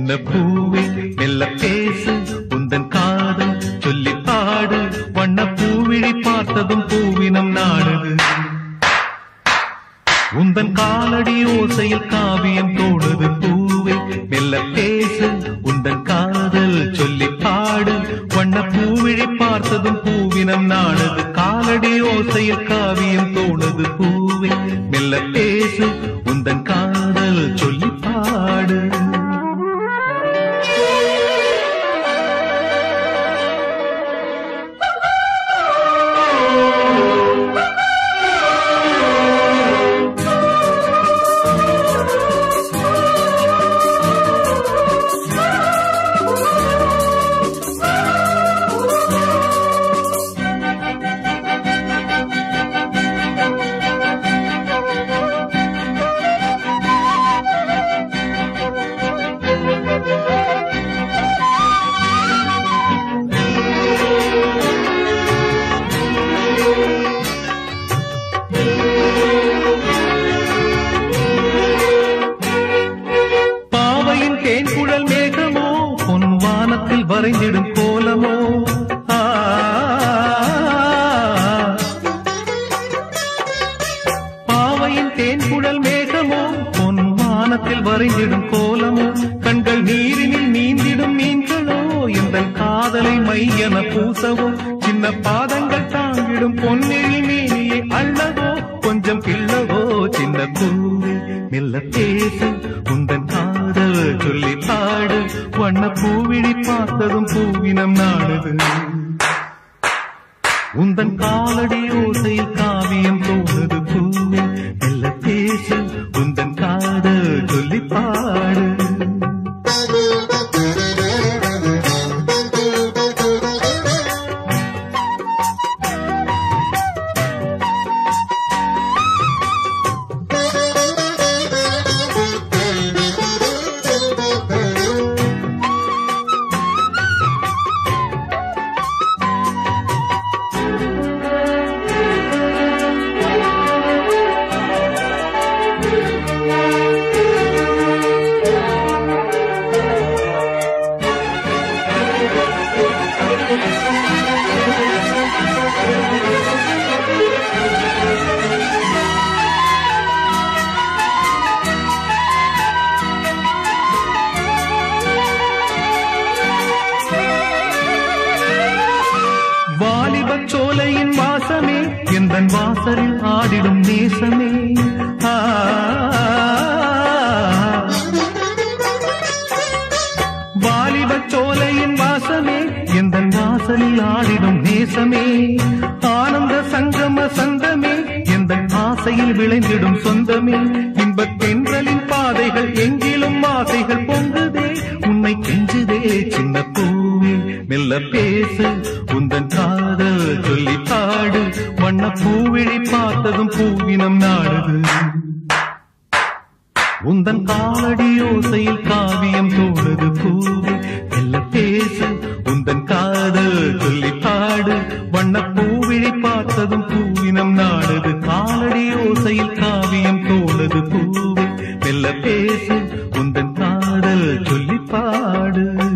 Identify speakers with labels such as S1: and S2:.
S1: சின்ன பூவே மெல்ல பேசு உந்தன் காதல் சொல்லி பாடு வண்ண பூவிழி பார்த்ததும் பூவினம் நாடுது உந்தன் காலடி ஓசையில் காவியம் தோடுது பூவே மெல்ல பேசு உந்தன் காதல் சொல்லி பாடு வண்ண பூவிழி பார்த்ததும் பூவினம் நாடுது காலடி ஓசையில் காவியம் தோணுது பூவே மெல்ல பேசு உந்தன் காதல் சொல்லி பாடு பாவையின் தேன்குழல் மேகமோ பொன் வானத்தில் வரைந்திடும் கோலமோ ஆ. பாவையின் தேன்குழல் மேகமோ பொன் வானத்தில் வரைந்திடும் கோலமோ கண்கள் நீரினில் நீந்திடும் மீன்களோ இந்த காதலை மையென பூசவோ சின்ன பாதங்கள் தாங்கிடும் பொன்னெழி மேனியை அள்ளவோ கொஞ்சம் கிள்ளவோ சின்ன பூவே மெல்ல பேசு உந்தன் காதல் சொல்லி பாடு வண்ண பூவிழி பார்த்ததும் பூவினம் நாடுது உந்தன் காலடி ஓசையில் காவியம் தோணுது பூவே மெல்ல பேசு உந்தன் காதல் சொல்லி பாடு வாலிபச் சோலையின் வாசமே எந்தன் வாசலில் ஆடிடும் நேசமே ஆ. வாலிபச் சோலையின் வாசமே எந்தன் வாசலில் ஆடிடும் நேசமே ஆனந்த சங்கம சந்தமே எந்தன் ஆசையில் விளைந்திடும் சொந்தமே இன்பத் தென்றலின் பாதைகள் எங்கிலும் ஆசைகள் பொங்குதே உன்னை கெஞ்சுதே சின்ன பூவே மெல்ல பேசு உந்தன் காதல் சொல்லி பாடு வண்ண பூவிழி பார்த்ததும் பூவினம் நாடுது உந்தன் காலடி ஓசையில் காவியம் தோடுது பூவே மெல்ல பேசு உந்தன் காதல் சொல்லி பாடு வண்ண பூவிழி பார்த்ததும் பூவினம் நாடுது காலடி ஓசையில் காவியம் தோடுது பூவே மெல்ல பேசு உந்தன் காதல் சொல்லி பாடு